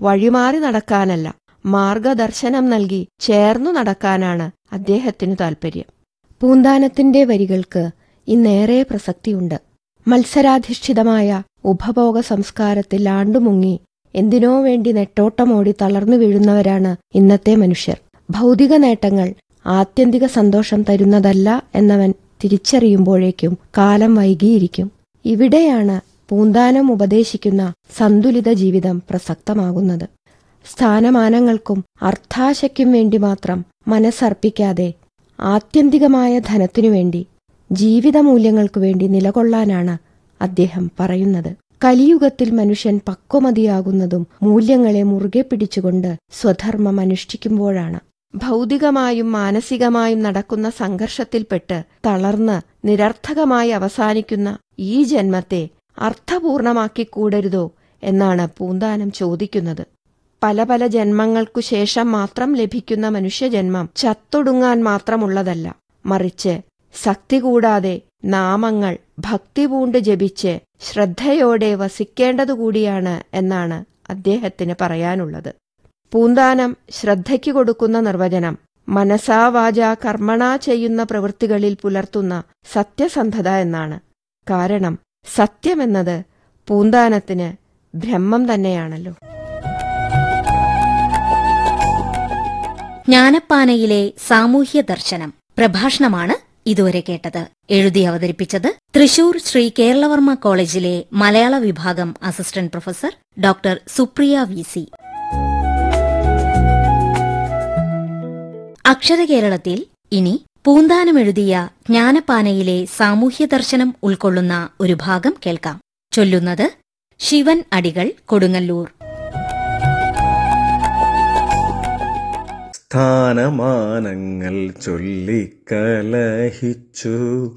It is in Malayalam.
വഴിമാറി നടക്കാനല്ല മാർഗദർശനം നൽകി ചേർന്നു നടക്കാനാണ് അദ്ദേഹത്തിനു താൽപ്പര്യം പൂന്താനത്തിന്റെ വരികൾക്ക് ഇന്നേറെ പ്രസക്തിയുണ്ട് മത്സരാധിഷ്ഠിതമായ ഉപഭോഗ സംസ്കാരത്തിൽ ആണ്ടുമുങ്ങി എന്തിനോ വേണ്ടി നെട്ടോട്ടമോടി തളർന്നു വീഴുന്നവരാണ് ഇന്നത്തെ മനുഷ്യർ ഭൗതിക നേട്ടങ്ങൾ ആത്യന്തിക സന്തോഷം തരുന്നതല്ല എന്നവൻ തിരിച്ചറിയുമ്പോഴേക്കും കാലം വൈകിയിരിക്കും ഇവിടെയാണ് പൂന്താനം ഉപദേശിക്കുന്ന സന്തുലിത ജീവിതം പ്രസക്തമാകുന്നത് സ്ഥാനമാനങ്ങൾക്കും അർത്ഥാശയ്ക്കും വേണ്ടി മാത്രം മനസ്സർപ്പിക്കാതെ ആത്യന്തികമായ ധനത്തിനു വേണ്ടി ജീവിതമൂല്യങ്ങൾക്കു വേണ്ടി നിലകൊള്ളാനാണ് അദ്ദേഹം പറയുന്നത് കലിയുഗത്തിൽ മനുഷ്യൻ പക്വമതിയാകുന്നതും മൂല്യങ്ങളെ മുറുകെ പിടിച്ചുകൊണ്ട് സ്വധർമ്മം അനുഷ്ഠിക്കുമ്പോഴാണ് ഭൗതികമായും മാനസികമായും നടക്കുന്ന സംഘർഷത്തിൽപ്പെട്ട് തളർന്ന് നിരർത്ഥകമായി അവസാനിക്കുന്ന ഈ ജന്മത്തെ അർത്ഥപൂർണമാക്കിക്കൂടരുതോ എന്നാണ് പൂന്താനം ചോദിക്കുന്നത് പല പല ജന്മങ്ങൾക്കു ശേഷം മാത്രം ലഭിക്കുന്ന മനുഷ്യജന്മം ചത്തൊടുങ്ങാൻ മാത്രമുള്ളതല്ല മറിച്ച് ശക്തി കൂടാതെ നാമങ്ങൾ ഭക്തി പൂണ്ട് ജപിച്ച് ശ്രദ്ധയോടെ വസിക്കേണ്ടതുകൂടിയാണ് എന്നാണ് അദ്ദേഹത്തിന് പറയാനുള്ളത് പൂന്താനം ശ്രദ്ധയ്ക്ക് കൊടുക്കുന്ന നിർവചനം മനസാ വാച കർമ്മണ ചെയ്യുന്ന പ്രവൃത്തികളിൽ പുലർത്തുന്ന സത്യസന്ധത എന്നാണ് കാരണം സത്യമെന്നത് പൂന്താനത്തിന് ബ്രഹ്മം തന്നെയാണല്ലോ ജ്ഞാനപ്പാനയിലെ സാമൂഹ്യ ദർശനം പ്രഭാഷണമാണ് ഇതുവരെ കേട്ടത് എഴുതി അവതരിപ്പിച്ചത് തൃശൂർ ശ്രീ കേരളവർമ്മ കോളേജിലെ മലയാള വിഭാഗം assistant professor doctor Supriya V C അക്ഷരകേരളത്തിൽ ഇനി പൂന്താനം എഴുതിയ ജ്ഞാനപ്പാനയിലെ സാമൂഹ്യ ദർശനം ഉൾക്കൊള്ളുന്ന ഒരു ഭാഗം കേൾക്കാം ചൊല്ലുന്നത് ശിവൻ അടികൾ കൊടുങ്ങല്ലൂർ സ്ഥാനമാനങ്ങൾ ചൊല്ലിക്കലഹിച്ചു